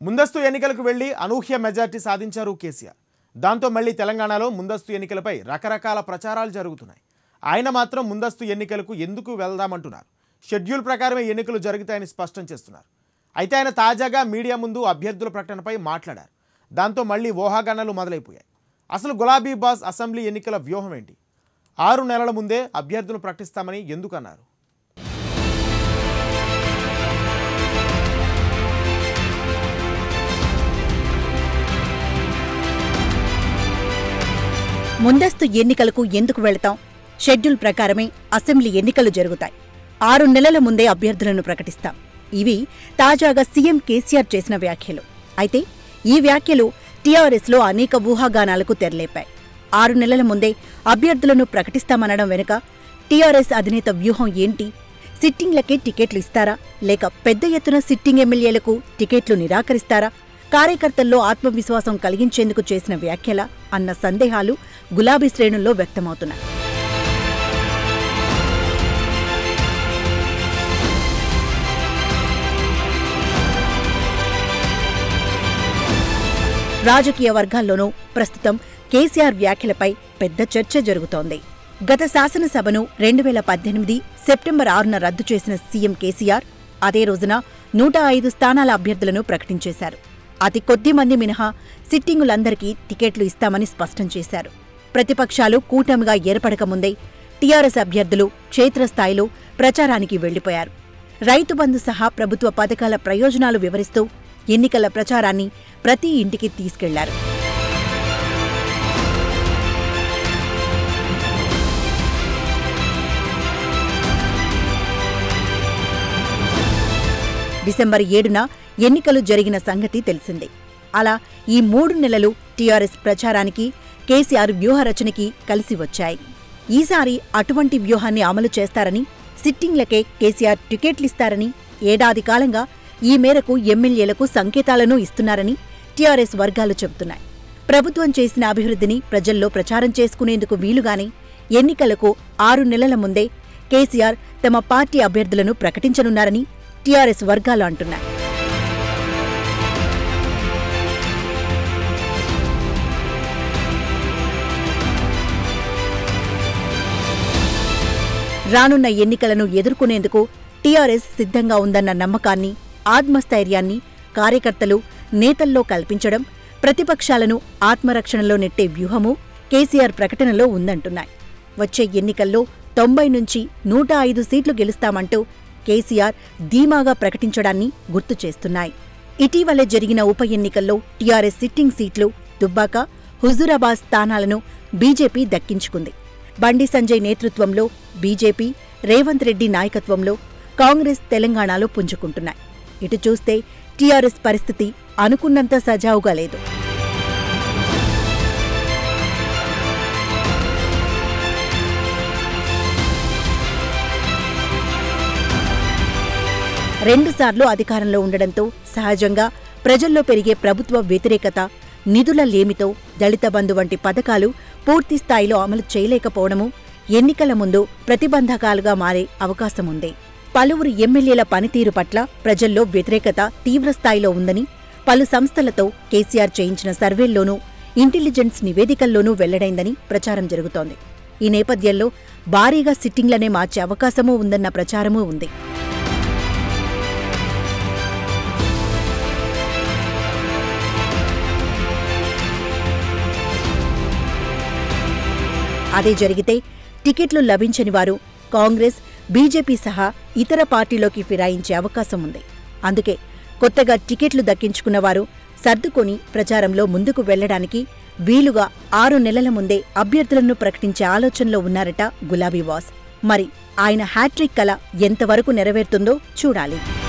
ముందస్తు ఎన్నికలకు వెళ్లి అనూహ్య మెజార్టీ సాధించారు కేసీఆర్ దాంతో మళ్ళీ తెలంగాణలో ముందస్తు ఎన్నికలపై రకరకాల ప్రచారాలు జరుగుతున్నాయి ఆయన మాత్రం ముందస్తు ఎన్నికలకు ఎందుకు వెళ్దామంటున్నారు షెడ్యూల్ ప్రకారమే ఎన్నికలు జరుగుతాయని స్పష్టం చేస్తున్నారు అయితే ఆయన తాజాగా మీడియా ముందు అభ్యర్థుల ప్రకటనపై మాట్లాడారు దాంతో మళ్ళీ ఊహాగానాలు మొదలైపోయాయి అసలు గులాబీ బాస్ అసెంబ్లీ ఎన్నికల వ్యూహం ఏంటి ఆరు నెలల ముందే అభ్యర్థులను ప్రకటిస్తామని ఎందుకన్నారు ముందస్తు ఎన్నికలకు ఎందుకు వెళతాం షెడ్యూల్ ప్రకారమే అసెంబ్లీ ఎన్నికలు జరుగుతాయి ఆరు నెలల ముందే అభ్యర్థులను ప్రకటిస్తాం ఇవి తాజాగా సీఎం కేసీఆర్ చేసిన వ్యాఖ్యలు అయితే ఈ వ్యాఖ్యలు టీఆర్ఎస్లో అనేక ఊహాగానాలకు తెరలేపాయి ఆరు నెలల ముందే అభ్యర్థులను ప్రకటిస్తామనడం వెనుక టీఆర్ఎస్ అధినేత వ్యూహం ఏంటి సిట్టింగ్లకే టికెట్లు ఇస్తారా లేక పెద్ద ఎత్తున సిట్టింగ్ ఎమ్మెల్యేలకు టికెట్లు నిరాకరిస్తారా కార్యకర్తల్లో ఆత్మవిశ్వాసం కలిగించేందుకు చేసిన వ్యాఖ్యల అన్న సందేహాలు గులాబీ శ్రేణుల్లో వ్యక్తమవుతున్నాయి రాజకీయ వర్గాల్లోనూ ప్రస్తుతం కేసీఆర్ వ్యాఖ్యలపై పెద్ద చర్చ జరుగుతోంది గత శాసనసభను రెండు వేల పద్దెనిమిది సెప్టెంబర్ ఆరున రద్దు చేసిన సీఎం కేసీఆర్ అదే రోజున నూట ఐదు స్థానాల అభ్యర్థులను ప్రకటించేశారు అతి కొద్ది మంది మినహా సిట్టింగులందరికీ టికెట్లు ఇస్తామని స్పష్టం చేశారు ప్రతిపక్షాలు కూటమిగా ఏర్పడకముందే టీఆర్ఎస్ అభ్యర్థులు క్షేత్రస్థాయిలో ప్రచారానికి వెళ్లిపోయారు రైతు బంధు సహా ప్రభుత్వ పథకాల ప్రయోజనాలు వివరిస్తూ ఎన్నికల ప్రచారాన్ని ప్రతి ఇంటికి తీసుకెళ్లారు డిసెంబర్ ఏడున ఎన్నికలు జరిగిన సంగతి తెలిసిందే అలా ఈ మూడు నెలలు టీఆర్ఎస్ ప్రచారానికి కేసీఆర్ వ్యూహరచనకి కలిసి వచ్చాయి ఈసారి అటువంటి వ్యూహాన్ని అమలు చేస్తారని సిట్టింగ్లకే కేసీఆర్ టికెట్లిస్తారని ఏడాది కాలంగా ఈ మేరకు ఎమ్మెల్యేలకు సంకేతాలను ఇస్తున్నారని టీఆర్ఎస్ వర్గాలు చెబుతున్నాయి ప్రభుత్వం చేసిన అభివృద్ధిని ప్రజల్లో ప్రచారం చేసుకునేందుకు వీలుగానే ఎన్నికలకు ఆరు నెలల ముందే కేసీఆర్ తమ పార్టీ అభ్యర్థులను ప్రకటించనున్నారని టీఆర్ఎస్ వర్గాలు అంటున్నాయి రానున్న ఎన్నికలను ఎదుర్కొనేందుకు టీఆర్ఎస్ సిద్ధంగా ఉందన్న నమ్మకాన్ని ఆత్మస్థైర్యాన్ని కార్యకర్తలు నేతల్లో కల్పించడం ప్రతిపక్షాలను ఆత్మరక్షణలో నెట్టే వ్యూహము కేసీఆర్ ప్రకటనలో ఉందంటున్నాయి వచ్చే ఎన్నికల్లో తొంభై నుంచి నూట ఐదు సీట్లు గెలుస్తామంటూ కేసీఆర్ ధీమాగా ప్రకటించడాన్ని గుర్తు చేస్తున్నాయి ఇటీవలే జరిగిన ఉప ఎన్నికల్లో టీఆర్ఎస్ సిట్టింగ్ సీట్లు దుబ్బాక హుజూరాబాద్ స్థానాలను బీజేపీ దక్కించుకుంది బండి సంజయ్ నేతృత్వంలో బీజేపీ రేవంత్ రెడ్డి నాయకత్వంలో కాంగ్రెస్ తెలంగాణలో పుంజుకుంటున్నాయి ఇటు చూస్తే టీఆర్ఎస్ పరిస్థితి అనుకున్నంత సజావుగా లేదు రెండుసార్లు అధికారంలో ఉండడంతో సహజంగా ప్రజల్లో పెరిగే ప్రభుత్వ వ్యతిరేకత నిధుల లేమితో దళిత బంధు వంటి పథకాలు పూర్తి స్థాయిలో అమలు చేయలేకపోవడము ఎన్నికల ముందు ప్రతిబంధకాలుగా మారే అవకాశముంది పలువురు ఎమ్మెల్యేల పనితీరు పట్ల ప్రజల్లో వ్యతిరేకత తీవ్రస్థాయిలో ఉందని పలు సంస్థలతో కేసీఆర్ చేయించిన సర్వేల్లోనూ ఇంటెలిజెన్స్ నివేదికల్లోనూ వెల్లడైందని ప్రచారం జరుగుతోంది ఈ నేపథ్యంలో భారీగా సిట్టింగ్లనే మార్చే అవకాశమూ ఉందన్న ప్రచారమూ ఉంది అదే జరిగితే టికెట్లు లభించని వారు కాంగ్రెస్ బీజేపీ సహా ఇతర పార్టీలోకి ఫిరాయించే అవకాశం ఉంది అందుకే కొత్తగా టికెట్లు దక్కించుకున్నవారు సర్దుకొని ప్రచారంలో ముందుకు వెళ్లడానికి వీలుగా ఆరు నెలల ముందే అభ్యర్థులను ప్రకటించే ఆలోచనలో ఉన్నారట గులాబీ వాస్ మరి ఆయన హ్యాట్రిక్ కల ఎంతవరకు నెరవేరుతుందో చూడాలి